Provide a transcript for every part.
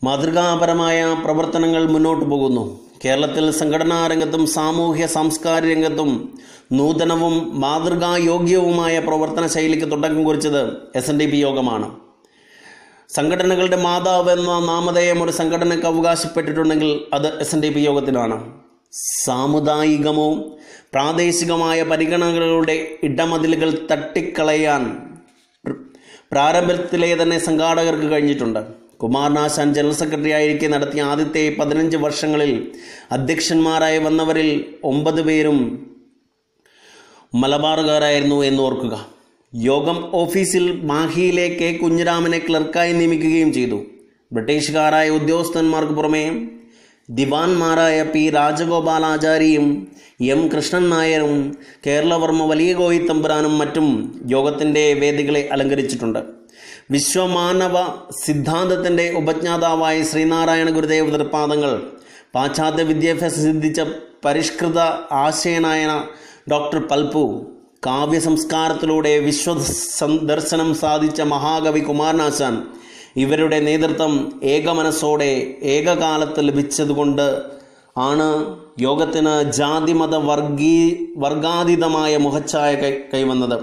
മാതൃകാപരമായ പ്രവർത്തനങ്ങൾ മുന്നോട്ട് പോകുന്നു കേരളത്തിൽ സംഘടനാ രംഗത്തും സാമൂഹ്യ സാംസ്കാരിക രംഗത്തും നൂതനവും മാതൃകായോഗ്യവുമായ പ്രവർത്തന ശൈലിക്ക് തുടക്കം കുറിച്ചത് എസ് എൻ ഡി പി യോഗമാണ് സംഘടനകളുടെ മാതാവ് എന്ന നാമധേയം ഒരു സംഘടനയ്ക്ക് അവകാശപ്പെട്ടിട്ടുണ്ടെങ്കിൽ അത് എസ് എൻ ഡി പി യോഗത്തിനാണ് സാമുദായികമോ പ്രാദേശികമായ പരിഗണനകളുടെ ഇടമതിലുകൾ തട്ടിക്കളയാൻ പ്ര- പ്രാരംഭത്തിലെ തന്നെ സംഘാടകർക്ക് കഴിഞ്ഞിട്ടുണ്ട് കുമാരനാശാൻ ജനറൽ സെക്രട്ടറി ആയിരിക്കെ നടത്തിയ ആദ്യത്തെ പതിനഞ്ച് വർഷങ്ങളിൽ അധ്യക്ഷന്മാരായി വന്നവരിൽ ഒമ്പത് പേരും മലബാറുകാരായിരുന്നു എന്ന് ഓർക്കുക യോഗം ഓഫീസിൽ മാഹിയിലെ കെ കുഞ്ഞിരാമനെ ക്ലർക്കായി നിയമിക്കുകയും ചെയ്തു ബ്രിട്ടീഷുകാരായ ഉദ്യോഗസ്ഥന്മാർക്ക് പുറമെ ദിവാൻമാരായ പി രാജഗോപാലാചാരിയും എം കൃഷ്ണൻ നായരും കേരളവർമ്മ വലിയ കോയിത്തമ്പുരാനും മറ്റും യോഗത്തിൻ്റെ വേദികളെ അലങ്കരിച്ചിട്ടുണ്ട് വിശ്വമാനവ സിദ്ധാന്തത്തിൻ്റെ ഉപജ്ഞാതാവായ ശ്രീനാരായണ ഗുരുദേവ തൃപ്പാദങ്ങൾ പാശ്ചാത്യ വിദ്യാഭ്യാസം സിദ്ധിച്ച പരിഷ്കൃത ആശയനായ ഡോക്ടർ പൽപു കാവ്യ സംസ്കാരത്തിലൂടെ വിശ്വ ദർശനം സാധിച്ച മഹാകവി കുമാരനാശാൻ ഇവരുടെ നേതൃത്വം ഏകമനസ്സോടെ ഏകകാലത്ത് ലഭിച്ചതുകൊണ്ട് ആണ് യോഗത്തിന് ജാതിമത വർഗീ വർഗാതീതമായ മുഖച്ഛായ കൈ കൈവന്നത്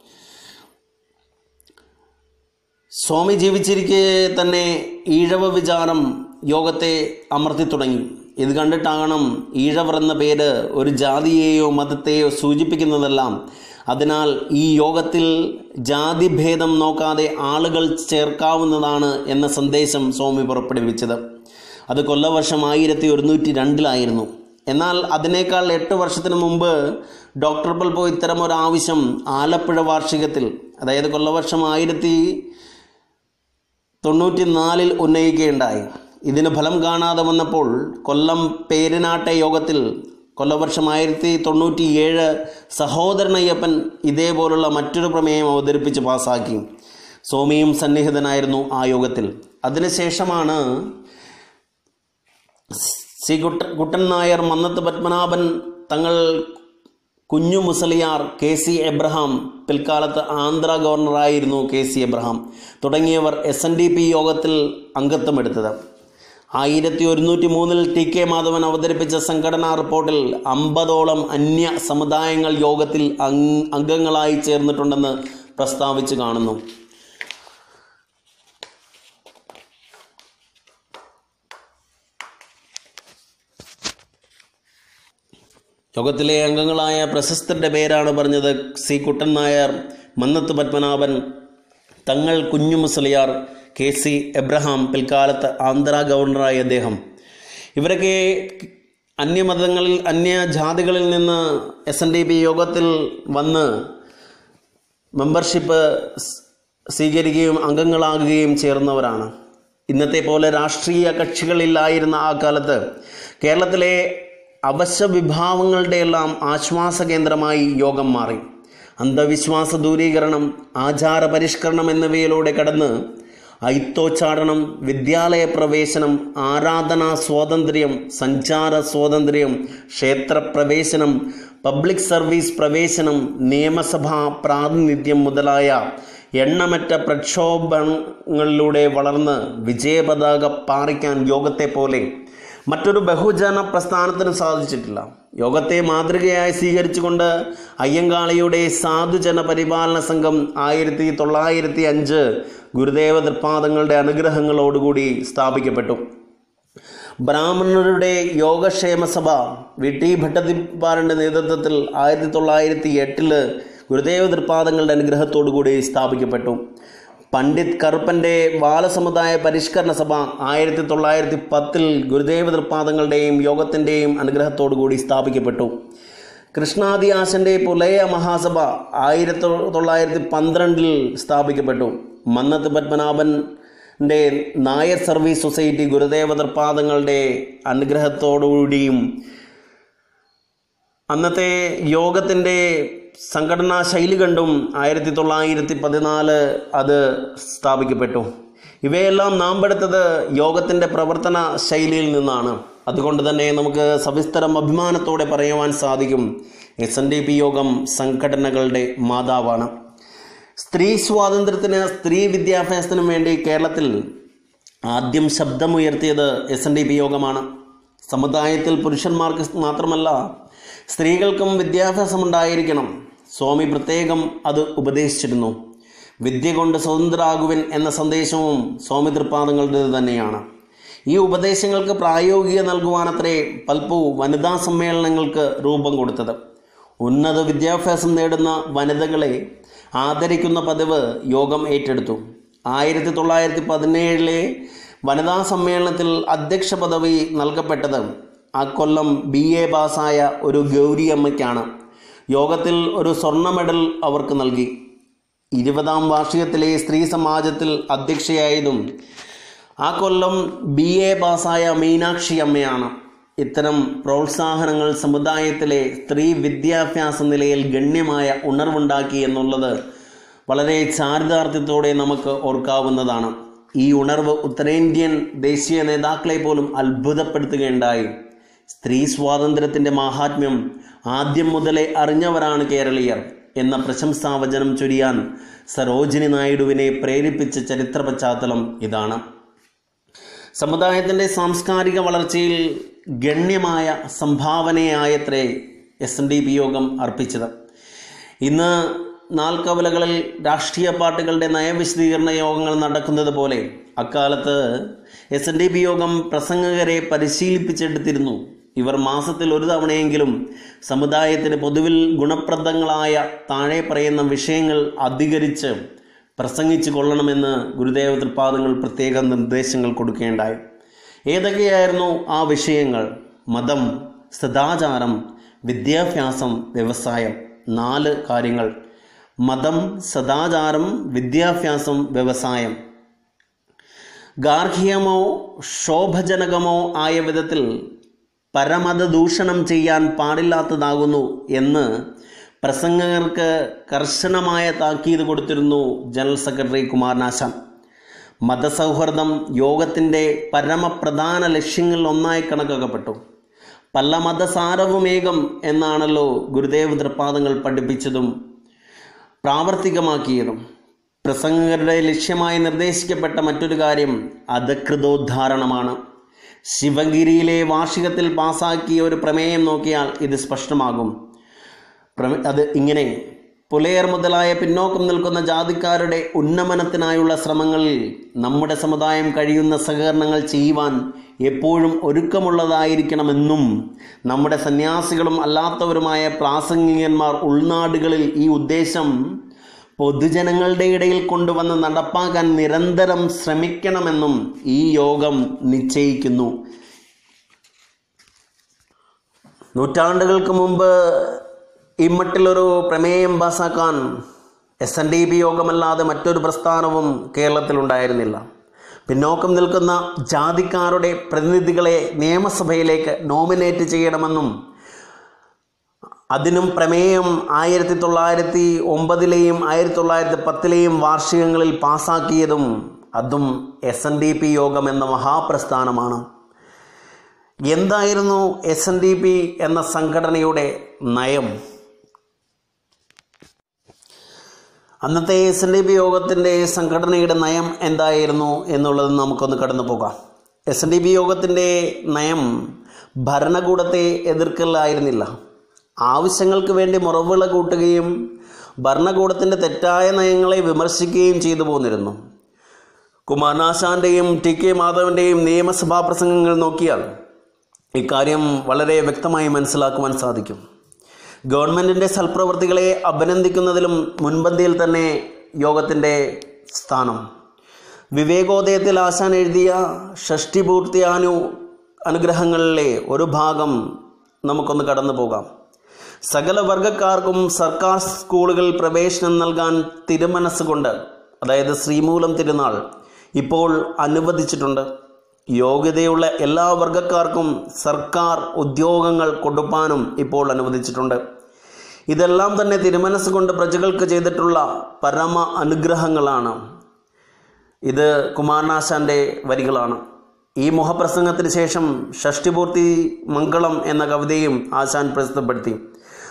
സ്വാമി ജീവിച്ചിരിക്കെ തന്നെ ഈഴവ വിചാരം യോഗത്തെ അമർത്തി തുടങ്ങി ഇത് കണ്ടിട്ടാകണം ഈഴവർ എന്ന പേര് ഒരു ജാതിയെയോ മതത്തെയോ സൂചിപ്പിക്കുന്നതെല്ലാം അതിനാൽ ഈ യോഗത്തിൽ ജാതിഭേദം നോക്കാതെ ആളുകൾ ചേർക്കാവുന്നതാണ് എന്ന സന്ദേശം സ്വാമി പുറപ്പെടുവിച്ചത് അത് കൊല്ലവർഷം ആയിരത്തി ഒരുന്നൂറ്റി രണ്ടിലായിരുന്നു എന്നാൽ അതിനേക്കാൾ എട്ട് വർഷത്തിന് മുമ്പ് ഡോക്ടർ പൽപോ ഇത്തരം ഒരു ആവശ്യം ആലപ്പുഴ വാർഷികത്തിൽ അതായത് കൊല്ലവർഷം ആയിരത്തി തൊണ്ണൂറ്റി നാലിൽ ഉന്നയിക്കുകയുണ്ടായി ഇതിന് ഫലം കാണാതെ വന്നപ്പോൾ കൊല്ലം പേരിനാട്ടെ യോഗത്തിൽ കൊല്ലവർഷം ആയിരത്തി തൊണ്ണൂറ്റി ഏഴ് സഹോദരനയ്യപ്പൻ ഇതേപോലുള്ള മറ്റൊരു പ്രമേയം അവതരിപ്പിച്ച് പാസാക്കി സ്വാമിയും സന്നിഹിതനായിരുന്നു ആ യോഗത്തിൽ അതിനുശേഷമാണ് സി കുട്ട കുട്ടൻ നായർ മന്നത്ത് പത്മനാഭൻ തങ്ങൾ കുഞ്ഞു മുസലിയാർ കെ സി എബ്രഹാം പിൽക്കാലത്ത് ആന്ധ്ര ഗവർണറായിരുന്നു കെ സി എബ്രഹാം തുടങ്ങിയവർ എസ് എൻ ഡി പി യോഗത്തിൽ അംഗത്വമെടുത്തത് ആയിരത്തി ഒരുന്നൂറ്റി മൂന്നിൽ ടി കെ മാധവൻ അവതരിപ്പിച്ച സംഘടനാ റിപ്പോർട്ടിൽ അമ്പതോളം അന്യ സമുദായങ്ങൾ യോഗത്തിൽ അംഗ- അംഗങ്ങളായി ചേർന്നിട്ടുണ്ടെന്ന് പ്രസ്താവിച്ച് കാണുന്നു യോഗത്തിലെ അംഗങ്ങളായ പ്രശസ്തരുടെ പേരാണ് പറഞ്ഞത് C Kuttan Nair Mannath Padmanabhan Thangal Kunju Musliyar K C Abraham പിൽക്കാലത്ത് ആന്ധ്ര ഗവർണറായ അദ്ദേഹം ഇവരൊക്കെ അന്യമതങ്ങളിൽ അന്യ ജാതികളിൽ നിന്ന് എസ് എൻ ഡി പി യോഗത്തിൽ വന്ന് മെമ്പർഷിപ്പ് സ് സ്വീകരിക്കുകയും അംഗങ്ങളാകുകയും ചേർന്നവരാണ് ഇന്നത്തെ പോലെ രാഷ്ട്രീയ കക്ഷികളില്ലായിരുന്ന ആ കാലത്ത് കേരളത്തിലെ അവശ്യ വിഭാഗങ്ങളുടെ എല്ലാം ആശ്വാസ കേന്ദ്രമായി യോഗം മാറി അന്ധവിശ്വാസ ദൂരീകരണം ആചാര പരിഷ്കരണം എന്നിവയിലൂടെ കടന്ന് ഐത്തോച്ചാടനം വിദ്യാലയ പ്രവേശനം ആരാധനാ സ്വാതന്ത്ര്യം സഞ്ചാര സ്വാതന്ത്ര്യം ക്ഷേത്രപ്രവേശനം പബ്ലിക് സർവീസ് പ്രവേശനം നിയമസഭാ പ്രാതിനിധ്യം മുതലായ എണ്ണമറ്റ പ്രക്ഷോഭങ്ങളിലൂടെ വളർന്ന് വിജയപതാക പാറിക്കാൻ യോഗത്തെ പോലെ മറ്റൊരു ബഹുജന പ്രസ്ഥാനത്തിന് സാധിച്ചിട്ടില്ല യോഗത്തെ മാതൃകയായി സ്വീകരിച്ചുകൊണ്ട് അയ്യങ്കാളിയുടെ സാധുജന പരിപാലന സംഘം ആയിരത്തി തൊള്ളായിരത്തി അഞ്ച് ഗുരുദേവ തൃപ്പാദങ്ങളുടെ അനുഗ്രഹങ്ങളോടുകൂടി സ്ഥാപിക്കപ്പെട്ടു ബ്രാഹ്മണരുടെ യോഗക്ഷേമ സഭ വി ടി ഭട്ടതിപ്പാറിൻ്റെ നേതൃത്വത്തിൽ ആയിരത്തി തൊള്ളായിരത്തി എട്ടില് ഗുരുദേവ തൃപ്പാദങ്ങളുടെ അനുഗ്രഹത്തോടുകൂടി സ്ഥാപിക്കപ്പെട്ടു പണ്ഡിറ്റ് കറുപ്പൻ്റെ ബാലസമുദായ പരിഷ്കരണ സഭ ആയിരത്തി തൊള്ളായിരത്തി പത്തിൽ ഗുരുദേവ തൃപ്പാദങ്ങളുടെയും യോഗത്തിൻ്റെയും അനുഗ്രഹത്തോടുകൂടി സ്ഥാപിക്കപ്പെട്ടു കൃഷ്ണാദിയാശൻ്റെ പുലയ മഹാസഭ ആയിരത്തി തൊള്ളായിരത്തി പന്ത്രണ്ടിൽ സ്ഥാപിക്കപ്പെട്ടു മന്നത്ത് പത്മനാഭൻ്റെ നായർ സർവീസ് സൊസൈറ്റി ഗുരുദേവ തൃപ്പാദങ്ങളുടെ അനുഗ്രഹത്തോടുകൂടിയും അന്നത്തെ യോഗത്തിൻ്റെ സംഘടനാ ശൈലി കണ്ടും ആയിരത്തി തൊള്ളായിരത്തി പതിനാല് അത് സ്ഥാപിക്കപ്പെട്ടു ഇവയെല്ലാം നാം പെടുത്തത് യോഗത്തിൻ്റെ പ്രവർത്തന ശൈലിയിൽ നിന്നാണ് അതുകൊണ്ട് തന്നെ നമുക്ക് സവിസ്തരം അഭിമാനത്തോടെ പറയുവാൻ സാധിക്കും എസ് എൻ ഡി പി യോഗം സംഘടനകളുടെ മാതാവാണ് സ്ത്രീ സ്വാതന്ത്ര്യത്തിന് സ്ത്രീ വിദ്യാഭ്യാസത്തിനും വേണ്ടി കേരളത്തിൽ ആദ്യം ശബ്ദമുയർത്തിയത് എസ് എൻ ഡി പി യോഗമാണ് സമുദായത്തിൽ പുരുഷന്മാർക്ക് മാത്രമല്ല സ്ത്രീകൾക്കും വിദ്യാഭ്യാസം ഉണ്ടായിരിക്കണം സ്വാമി പ്രത്യേകം അത് ഉപദേശിച്ചിരുന്നു വിദ്യ കൊണ്ട് സ്വതന്ത്രരാകുവിൻ എന്ന സന്ദേശവും സ്വാമി തൃപ്പാദങ്ങളുടേത് തന്നെയാണ് ഈ ഉപദേശങ്ങൾക്ക് പ്രായോഗിക നൽകുവാനത്രേ പൽപ്പു വനിതാ സമ്മേളനങ്ങൾക്ക് രൂപം കൊടുത്തത് ഉന്നത വിദ്യാഭ്യാസം നേടുന്ന വനിതകളെ ആദരിക്കുന്ന പതിവ് യോഗം ഏറ്റെടുത്തു ആയിരത്തി തൊള്ളായിരത്തി പതിനേഴിലെ വനിതാ സമ്മേളനത്തിൽ അധ്യക്ഷ പദവി നൽകപ്പെട്ടത് ആ കൊല്ലം ബി എ പാസ്സായ ഒരു ഗൗരിയമ്മയ്ക്കാണ് യോഗത്തിൽ ഒരു സ്വർണ്ണ മെഡൽ അവർക്ക് നൽകി ഇരുപതാം വാർഷികത്തിലെ സ്ത്രീ സമാജത്തിൽ അധ്യക്ഷയായതും ആ കൊല്ലം ബി എ പാസ്സായ മീനാക്ഷി അമ്മയാണ് ഇത്തരം പ്രോത്സാഹനങ്ങൾ സമുദായത്തിലെ സ്ത്രീ വിദ്യാഭ്യാസ നിലയിൽ ഗണ്യമായ ഉണർവുണ്ടാക്കി എന്നുള്ളത് വളരെ ചാരിതാർത്ഥ്യത്തോടെ നമുക്ക് ഓർക്കാവുന്നതാണ് ഈ ഉണർവ് ഉത്തരേന്ത്യൻ ദേശീയ നേതാക്കളെ പോലും അത്ഭുതപ്പെടുത്തുകയുണ്ടായി സ്ത്രീ സ്വാതന്ത്ര്യത്തിൻ്റെ മാഹാത്മ്യം ആദ്യം മുതലേ അറിഞ്ഞവരാണ് കേരളീയർ എന്ന പ്രശംസാവചനം ചൊരിയാൻ സരോജിനി നായിഡുവിനെ പ്രേരിപ്പിച്ച ചരിത്ര പശ്ചാത്തലം ഇതാണ് സമുദായത്തിൻ്റെ സാംസ്കാരിക വളർച്ചയിൽ ഗണ്യമായ സംഭാവനയായത്രേ എസ് എൻ ഡി പി യോഗം അർപ്പിച്ചത് ഇന്ന് നാൽക്കവലകളിൽ രാഷ്ട്രീയ പാർട്ടികളുടെ നയവിശദീകരണ യോഗങ്ങൾ നടക്കുന്നത് പോലെ അക്കാലത്ത് എസ് എൻ ഡി പി യോഗം പ്രസംഗകരെ പരിശീലിപ്പിച്ചെടുത്തിരുന്നു ഇവർ മാസത്തിൽ ഒരു തവണയെങ്കിലും സമുദായത്തിന് പൊതുവിൽ ഗുണപ്രദങ്ങളായ താഴെ പറയുന്ന വിഷയങ്ങൾ അധികരിച്ച് പ്രസംഗിച്ചു കൊള്ളണമെന്ന് ഗുരുദേവ തൃപ്പാദങ്ങൾ പ്രത്യേക നിർദ്ദേശങ്ങൾ കൊടുക്കേണ്ടായി ഏതൊക്കെയായിരുന്നു ആ വിഷയങ്ങൾ മതം സദാചാരം വിദ്യാഭ്യാസം വ്യവസായം നാല് കാര്യങ്ങൾ മതം സദാചാരം വിദ്യാഭ്യാസം വ്യവസായം ഗാർഹികമോ ശോഭജനകമോ ആയ വിധത്തിൽ പരമത ദൂഷണം ചെയ്യാൻ പാടില്ലാത്തതാകുന്നു എന്ന് പ്രസംഗകർക്ക് കർശനമായ താക്കീത് കൊടുത്തിരുന്നു ജനറൽ സെക്രട്ടറി കുമാരനാശാൻ മതസൗഹാർദ്ദം യോഗത്തിൻ്റെ പരമപ്രധാന ലക്ഷ്യങ്ങളിൽ ഒന്നായി കണക്കാക്കപ്പെട്ടു പല മതസാരവുമേകം എന്നാണല്ലോ ഗുരുദേവ തൃപ്പാദങ്ങൾ പഠിപ്പിച്ചതും പ്രാവർത്തികമാക്കിയതും പ്രസംഗകരുടെ ലക്ഷ്യമായി നിർദ്ദേശിക്കപ്പെട്ട മറ്റൊരു കാര്യം അധകൃതോദ്ധാരണമാണ് ശിവഗിരിയിലെ വാർഷികത്തിൽ പാസാക്കിയ ഒരു പ്രമേയം നോക്കിയാൽ ഇത് സ്പഷ്ടമാകും പ്രമേ അത് ഇങ്ങനെ പുലയർ മുതലായ പിന്നോക്കം നിൽക്കുന്ന ജാതിക്കാരുടെ ഉന്നമനത്തിനായുള്ള ശ്രമങ്ങളിൽ നമ്മുടെ സമുദായം കഴിയുന്ന സഹകരണങ്ങൾ ചെയ്യുവാൻ എപ്പോഴും ഒരുക്കമുള്ളതായിരിക്കണമെന്നും നമ്മുടെ സന്യാസികളും അല്ലാത്തവരുമായ പ്രാസംഗികന്മാർ ഉൾനാടുകളിൽ ഈ ഉദ്ദേശം പൊതുജനങ്ങളുടെ ഇടയിൽ കൊണ്ടുവന്ന് നടപ്പാക്കാൻ നിരന്തരം ശ്രമിക്കണമെന്നും ഈ യോഗം നിശ്ചയിക്കുന്നു നൂറ്റാണ്ടുകൾക്ക് മുമ്പ് ഇമ്മട്ടിലൊരു പ്രമേയം പാസാക്കാൻ എസ് എൻ ഡി പി യോഗമല്ലാതെ മറ്റൊരു പ്രസ്ഥാനവും കേരളത്തിലുണ്ടായിരുന്നില്ല പിന്നോക്കം നിൽക്കുന്ന ജാതിക്കാരുടെ പ്രതിനിധികളെ നിയമസഭയിലേക്ക് നോമിനേറ്റ് ചെയ്യണമെന്നും അതിനും പ്രമേയം ആയിരത്തി തൊള്ളായിരത്തി ഒമ്പതിലെയും ആയിരത്തി തൊള്ളായിരത്തി പത്തിലെയും വാർഷികങ്ങളിൽ പാസാക്കിയതും അതും എസ് എൻ ഡി പി യോഗം എന്ന മഹാപ്രസ്ഥാനമാണ് എന്തായിരുന്നു എസ് എൻ ഡി പി എന്ന സംഘടനയുടെ നയം അന്നത്തെ എസ് എൻ ഡി പി യോഗത്തിൻ്റെ സംഘടനയുടെ നയം എന്തായിരുന്നു എന്നുള്ളത് നമുക്കൊന്ന് കടന്നു പോകാം എസ് എൻ ഡി പി യോഗത്തിൻ്റെ നയം ഭരണകൂടത്തെ എതിർക്കലായിരുന്നില്ല ആവശ്യങ്ങൾക്ക് വേണ്ടി മുറവിള കൂട്ടുകയും ഭരണകൂടത്തിൻ്റെ തെറ്റായ നയങ്ങളെ വിമർശിക്കുകയും ചെയ്തു പോന്നിരുന്നു കുമാരനാശാന്റെയും ടി കെ മാധവൻ്റെയും നിയമസഭാ പ്രസംഗങ്ങൾ നോക്കിയാൽ ഇക്കാര്യം വളരെ വ്യക്തമായി മനസ്സിലാക്കുവാൻ സാധിക്കും ഗവൺമെൻറ്റിൻ്റെ സൽപ്രവൃത്തികളെ അഭിനന്ദിക്കുന്നതിലും മുൻപന്തിയിൽ തന്നെ യോഗത്തിൻ്റെ സ്ഥാനം വിവേകോദയത്തിൽ ആശാൻ എഴുതിയ ഷഷ്ടിപൂർത്തിയാനു അനുഗ്രഹങ്ങളിലെ ഒരു ഭാഗം നമുക്കൊന്ന് കടന്നു പോകാം സകല വർഗക്കാർക്കും സർക്കാർ സ്കൂളുകളിൽ പ്രവേശനം നൽകാൻ തിരുമനസ്സുകൊണ്ട് അതായത് ശ്രീമൂലം തിരുനാൾ ഇപ്പോൾ അനുവദിച്ചിട്ടുണ്ട് യോഗ്യതയുള്ള എല്ലാ വർഗക്കാർക്കും സർക്കാർ ഉദ്യോഗങ്ങൾ കൊടുപ്പാനും ഇപ്പോൾ അനുവദിച്ചിട്ടുണ്ട് ഇതെല്ലാം തന്നെ തിരുമനസ് കൊണ്ട് പ്രജകൾക്ക് ചെയ്തിട്ടുള്ള പരമ അനുഗ്രഹങ്ങളാണ് ഇത് കുമാരനാശാന്റെ വരികളാണ് ഈ മുഖപ്രസംഗത്തിന് ശേഷം ഷഷ്ടിപൂർത്തി മംഗളം എന്ന കവിതയും ആശാൻ പ്രസിദ്ധപ്പെടുത്തി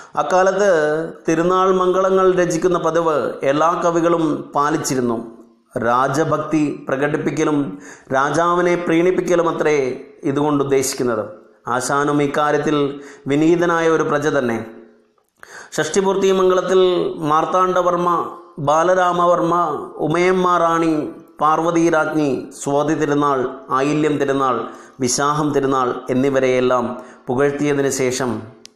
അക്കാലത്ത് തിരുനാൾ മംഗളങ്ങൾ രചിക്കുന്ന പതിവ് എല്ലാ കവികളും പാലിച്ചിരുന്നു രാജഭക്തി പ്രകടിപ്പിക്കലും രാജാവിനെ പ്രീണിപ്പിക്കലും അത്രേ ഇതുകൊണ്ട് ഉദ്ദേശിക്കുന്നത് ആശാനും ഇക്കാര്യത്തിൽ വിനീതനായ ഒരു പ്രജ തന്നെ ഷഷ്ടിപൂർത്തി മംഗളത്തിൽ മാർത്താണ്ഡവർമ്മ ബാലരാമവർമ്മ ഉമയമ്മ റാണി പാർവതി രാജ്ഞി സ്വാതി തിരുനാൾ ആയില്യം തിരുനാൾ വിശാഹം തിരുനാൾ എന്നിവരെയെല്ലാം പുകഴ്ത്തിയതിനു ശേഷം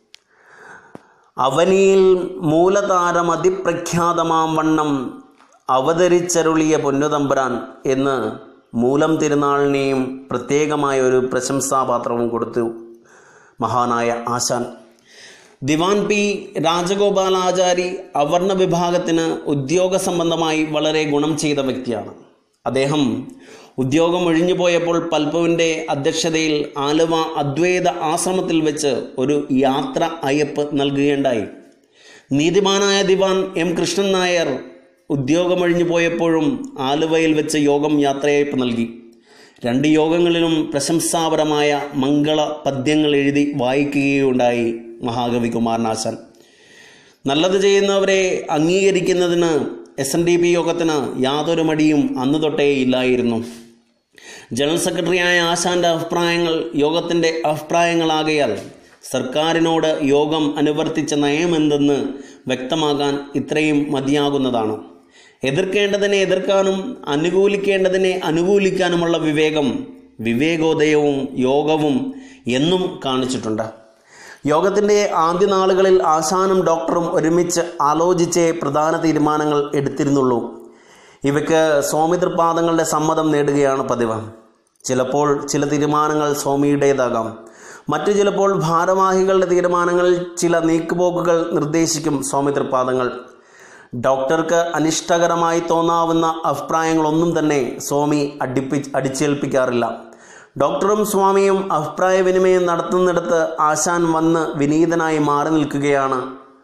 അവനിയിൽ മൂലതാരം അതിപ്രഖ്യാതമാം വണ്ണം അവതരിച്ചരുളിയ പൊന്നുതമ്പുരാൻ എന്ന് മൂലം തിരുനാളിനെയും പ്രത്യേകമായ ഒരു പ്രശംസാപാത്രവും കൊടുത്തു മഹാനായ ആശാൻ ദിവാൻ പി രാജഗോപാലാചാരി അവർണ വിഭാഗത്തിന് ഉദ്യോഗ സംബന്ധമായി വളരെ ഗുണം ചെയ്ത വ്യക്തിയാണ് അദ്ദേഹം ഉദ്യോഗം ഒഴിഞ്ഞുപോയപ്പോൾ പൽപ്പുവിൻ്റെ അധ്യക്ഷതയിൽ ആലുവ അദ്വൈത ആശ്രമത്തിൽ വെച്ച് ഒരു യാത്ര അയപ്പ് നൽകുകയുണ്ടായി നീതിമാനായ ദിവാൻ എം കൃഷ്ണൻ നായർ ഉദ്യോഗമൊഴിഞ്ഞു പോയപ്പോഴും ആലുവയിൽ വെച്ച് യോഗം യാത്രയയപ്പ് നൽകി രണ്ട് യോഗങ്ങളിലും പ്രശംസാപരമായ മംഗള പദ്യങ്ങൾ എഴുതി വായിക്കുകയുണ്ടായി മഹാകവി കുമാരനാശാൻ നല്ലത് ചെയ്യുന്നവരെ അംഗീകരിക്കുന്നതിന് എസ് എൻ ഡി പി യോഗത്തിന് യാതൊരു മടിയും അന്ന് തൊട്ടേ ഇല്ലായിരുന്നു ജനറൽ സെക്രട്ടറിയായ ആശാന്റെ അഭിപ്രായങ്ങൾ യോഗത്തിൻ്റെ അഭിപ്രായങ്ങളാകയാൽ സർക്കാരിനോട് യോഗം അനുവർത്തിച്ച നയമെന്തെന്ന് വ്യക്തമാകാൻ ഇത്രയും മതിയാകുന്നതാണ് എതിർക്കേണ്ടതിനെ എതിർക്കാനും അനുകൂലിക്കേണ്ടതിനെ അനുകൂലിക്കാനുമുള്ള വിവേകം വിവേകോദയവും യോഗവും എന്നും കാണിച്ചിട്ടുണ്ട് യോഗത്തിൻ്റെ ആദ്യ നാളുകളിൽ ആശാനും ഡോക്ടറും ഒരുമിച്ച് ആലോചിച്ചേ പ്രധാന തീരുമാനങ്ങൾ എടുത്തിരുന്നുള്ളൂ ഇവയ്ക്ക് സ്വാമിതൃപാദങ്ങളുടെ സമ്മതം നേടുകയാണ് പതിവ് ചിലപ്പോൾ ചില തീരുമാനങ്ങൾ സ്വാമിയുടേതാകാം മറ്റു ചിലപ്പോൾ ഭാരവാഹികളുടെ തീരുമാനങ്ങളിൽ ചില നീക്കുപോക്കുകൾ നിർദ്ദേശിക്കും സ്വാമിതൃപാദങ്ങൾ ഡോക്ടർക്ക് അനിഷ്ടകരമായി തോന്നാവുന്ന അഭിപ്രായങ്ങളൊന്നും തന്നെ സ്വാമി അടിപ്പി അടിച്ചേൽപ്പിക്കാറില്ല ഡോക്ടറും സ്വാമിയും അഭിപ്രായ വിനിമയം നടത്തുന്നിടത്ത് ആശാൻ വന്ന് വിനീതനായി മാറി നിൽക്കുകയാണ്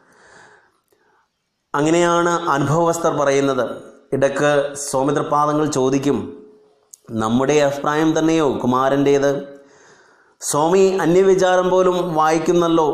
അങ്ങനെയാണ് അനുഭവസ്ഥർ പറയുന്നത് ഇടക്ക് സ്വാമിതൃപാദങ്ങൾ ചോദിക്കും നമ്മുടെ അഭിപ്രായം തന്നെയോ കുമാരൻ്റേത് സ്വാമി അന്യവിചാരം പോലും വായിക്കുന്നല്ലോ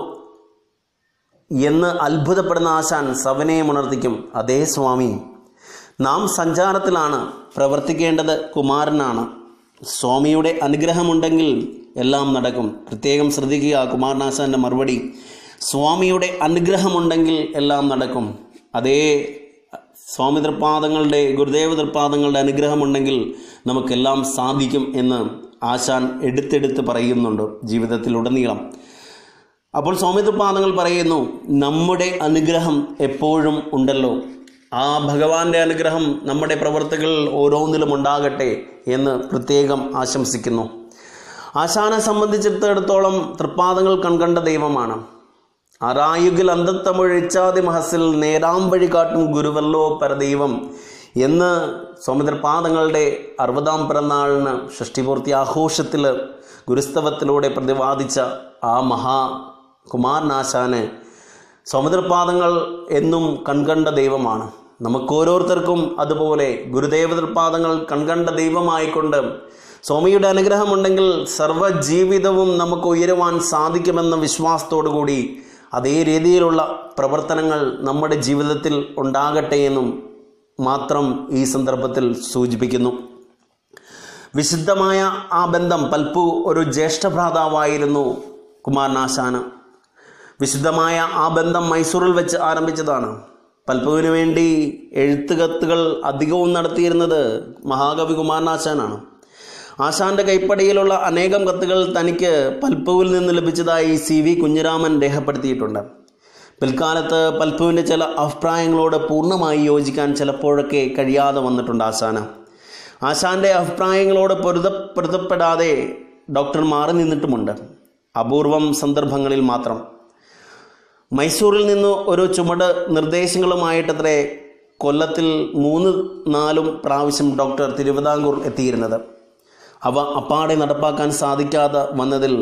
എന്ന് അത്ഭുതപ്പെടുന്ന ആശാൻ സവനയെ ഉണർത്തിക്കും അതേ സ്വാമി നാം സഞ്ചാരത്തിലാണ് പ്രവർത്തിക്കേണ്ടത് കുമാരനാണ് സ്വാമിയുടെ അനുഗ്രഹമുണ്ടെങ്കിൽ എല്ലാം നടക്കും പ്രത്യേകം ശ്രദ്ധിക്കുക കുമാരനാശാൻ്റെ മറുപടി സ്വാമിയുടെ അനുഗ്രഹമുണ്ടെങ്കിൽ എല്ലാം നടക്കും അതേ സ്വാമി തൃപ്പാദങ്ങളുടെ ഗുരുദേവ തൃപ്പാദങ്ങളുടെ അനുഗ്രഹമുണ്ടെങ്കിൽ നമുക്കെല്ലാം സാധിക്കും എന്ന് ആശാൻ എടുത്തെടുത്ത് പറയുന്നുണ്ട് ജീവിതത്തിലുടനീളം അപ്പോൾ സ്വാമിത്വപാദങ്ങൾ പറയുന്നു നമ്മുടെ അനുഗ്രഹം എപ്പോഴും ഉണ്ടല്ലോ ആ ഭഗവാന്റെ അനുഗ്രഹം നമ്മുടെ പ്രവർത്തികൾ ഓരോന്നിലും ഉണ്ടാകട്ടെ എന്ന് പ്രത്യേകം ആശംസിക്കുന്നു ആശാനെ സംബന്ധിച്ചിടത്തോളം തൃപ്പാദങ്ങൾ കൺകണ്ട ദൈവമാണ് അറായുകിൽ അന്തത്തമൊഴിച്ചാതി മഹസിൽ നേരാം വഴി കാട്ടും ഗുരുവല്ലോ പരദൈവം എന്ന് സ്വാമിതൃപാദങ്ങളുടെ അറുപതാം പിറന്നാളിന് ഷഷ്ടിപൂർത്തി ആഘോഷത്തിൽ ഗുരുസ്തവത്തിലൂടെ പ്രതിപാദിച്ച ആ മഹാ കുമാരനാശാന് സ്വാമിതൃപാദങ്ങൾ എന്നും കൺകണ്ട ദൈവമാണ് നമുക്കോരോരുത്തർക്കും അതുപോലെ ഗുരുദേവതൃപാദങ്ങൾ കൺകണ്ട ദൈവമായിക്കൊണ്ട് സ്വാമിയുടെ അനുഗ്രഹമുണ്ടെങ്കിൽ സർവ്വജീവിതവും നമുക്ക് ഉയരുവാൻ സാധിക്കുമെന്ന വിശ്വാസത്തോടു കൂടി അതേ രീതിയിലുള്ള പ്രവർത്തനങ്ങൾ നമ്മുടെ ജീവിതത്തിൽ ഉണ്ടാകട്ടെ എന്നും മാത്രം ഈ സന്ദർഭത്തിൽ സൂചിപ്പിക്കുന്നു വിശുദ്ധമായ ആ ബന്ധം പൽപ്പു ഒരു ജ്യേഷ്ഠഭ്രാതാവായിരുന്നു കുമാരനാശാന് വിശുദ്ധമായ ആ ബന്ധം മൈസൂറിൽ വെച്ച് ആരംഭിച്ചതാണ് പൽപ്പുവിന് വേണ്ടി എഴുത്തുകത്തുകൾ അധികവും നടത്തിയിരുന്നത് മഹാകവി കുമാരനാശാനാണ് ആശാന്റെ കൈപ്പടിയിലുള്ള അനേകം കത്തുകൾ തനിക്ക് പൽപ്പുവിൽ നിന്ന് ലഭിച്ചതായി സി വി കുഞ്ഞിരാമൻ രേഖപ്പെടുത്തിയിട്ടുണ്ട് പിൽക്കാലത്ത് പൽപ്പുവിൻ്റെ ചില അഭിപ്രായങ്ങളോട് പൂർണ്ണമായി യോജിക്കാൻ ചിലപ്പോഴൊക്കെ കഴിയാതെ വന്നിട്ടുണ്ട് ആശാന് ആശാന്റെ അഭിപ്രായങ്ങളോട് പൊരുത പൊരുത്തപ്പെടാതെ ഡോക്ടർ മാറി നിന്നിട്ടുമുണ്ട് അപൂർവം സന്ദർഭങ്ങളിൽ മാത്രം മൈസൂരിൽ നിന്ന് ഒരു ചുമട് നിർദ്ദേശങ്ങളുമായിട്ടത്രേ കൊല്ലത്തിൽ മൂന്ന് നാലും പ്രാവശ്യം ഡോക്ടർ തിരുവിതാംകൂർ എത്തിയിരുന്നത് അവ അപ്പാടെ നടപ്പാക്കാൻ സാധിക്കാതെ വന്നതിൽ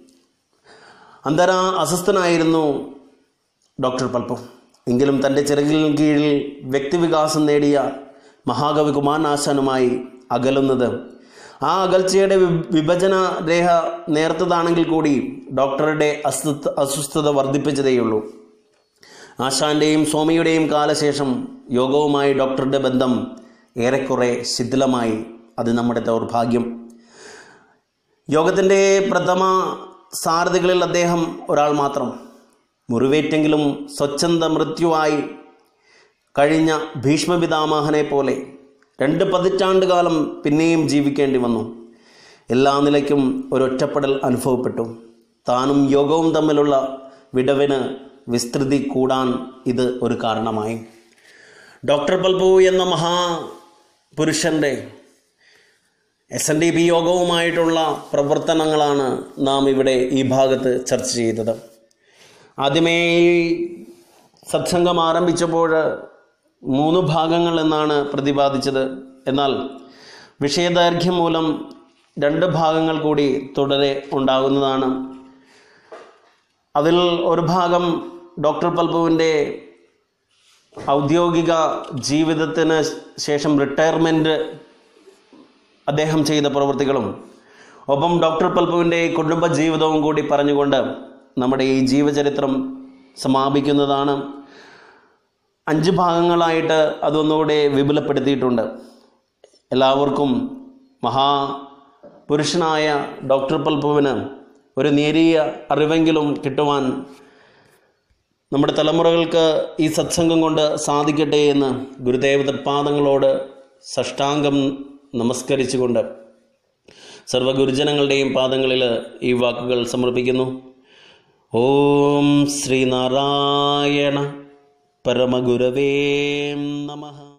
അന്തരാ അസ്വസ്ഥനായിരുന്നു ഡോക്ടർ പൽപ്പം എങ്കിലും തൻ്റെ ചിറകിൽ കീഴിൽ വ്യക്തിവികാസം നേടിയ മഹാകവി കുമാരനാശാനുമായി അകലുന്നത് ആ അകൽച്ചയുടെ വി- വിഭജന രേഖ നേർത്തതാണെങ്കിൽ കൂടി ഡോക്ടറുടെ അസ്വസ്ഥ അസ്വസ്ഥത വർദ്ധിപ്പിച്ചതേയുള്ളൂ ആശാന്റെയും സ്വാമിയുടെയും കാലശേഷം യോഗവുമായി ഡോക്ടറുടെ ബന്ധം ഏറെക്കുറെ ശിഥിലമായി അത് നമ്മുടെ ദൗർഭാഗ്യം യോഗത്തിൻ്റെ പ്രഥമ സാരഥികളിൽ അദ്ദേഹം ഒരാൾ മാത്രം മുറിവേറ്റെങ്കിലും സ്വച്ഛന്ത മൃത്യുവായി കഴിഞ്ഞ ഭീഷ്മപിതാമഹനെ പോലെ രണ്ട് പതിറ്റാണ്ട് കാലം പിന്നെയും ജീവിക്കേണ്ടി വന്നു എല്ലാ നിലയ്ക്കും ഒരൊറ്റപ്പെടൽ അനുഭവപ്പെട്ടു താനും യോഗവും തമ്മിലുള്ള വിടവിന് വിസ്തൃതി കൂടാൻ ഇത് ഒരു കാരണമായി ഡോക്ടർ പൽപു എന്ന മഹാപുരുഷൻ്റെ എസ് എൻ ഡി പി യോഗവുമായിട്ടുള്ള പ്രവർത്തനങ്ങളാണ് നാം ഇവിടെ ഈ ഭാഗത്ത് ചർച്ച ചെയ്തത് ആദ്യമേ ഈ സത്സംഗം ആരംഭിച്ചപ്പോൾ മൂന്ന് ഭാഗങ്ങൾ എന്നാണ് പ്രതിപാദിച്ചത് എന്നാൽ വിഷയദൈർഘ്യം മൂലം രണ്ട് ഭാഗങ്ങൾ കൂടി തുടരെ ഉണ്ടാകുന്നതാണ് അതിൽ ഒരു ഭാഗം ഡോക്ടർ പൽപുവിൻ്റെ ഔദ്യോഗിക ജീവിതത്തിന് ശേഷം റിട്ടയർമെൻറ്റ് അദ്ദേഹം ചെയ്ത പ്രവൃത്തികളും ഒപ്പം ഡോക്ടർ പൽപുവിൻ്റെ കുടുംബ ജീവിതവും കൂടി പറഞ്ഞുകൊണ്ട് നമ്മുടെ ഈ ജീവചരിത്രം സമാപിക്കുന്നതാണ് അഞ്ച് ഭാഗങ്ങളായിട്ട് അതൊന്നുകൂടെ വിപുലപ്പെടുത്തിയിട്ടുണ്ട് എല്ലാവർക്കും മഹാപുരുഷനായ ഡോക്ടർ പൽപുവിന് ഒരു നേരിയ അറിവെങ്കിലും കിട്ടുവാൻ നമ്മുടെ തലമുറകൾക്ക് ഈ സത്സംഗം കൊണ്ട് സാധിക്കട്ടെ എന്ന് ഗുരുദേവ പാദങ്ങളോട് സഷ്ടാംഗം നമസ്കരിച്ചുകൊണ്ട് സർവഗുരുജനങ്ങളുടെയും പാദങ്ങളിൽ ഈ വാക്കുകൾ സമർപ്പിക്കുന്നു ഓം ശ്രീനാരായണ പരമഗുരവേ നമഃ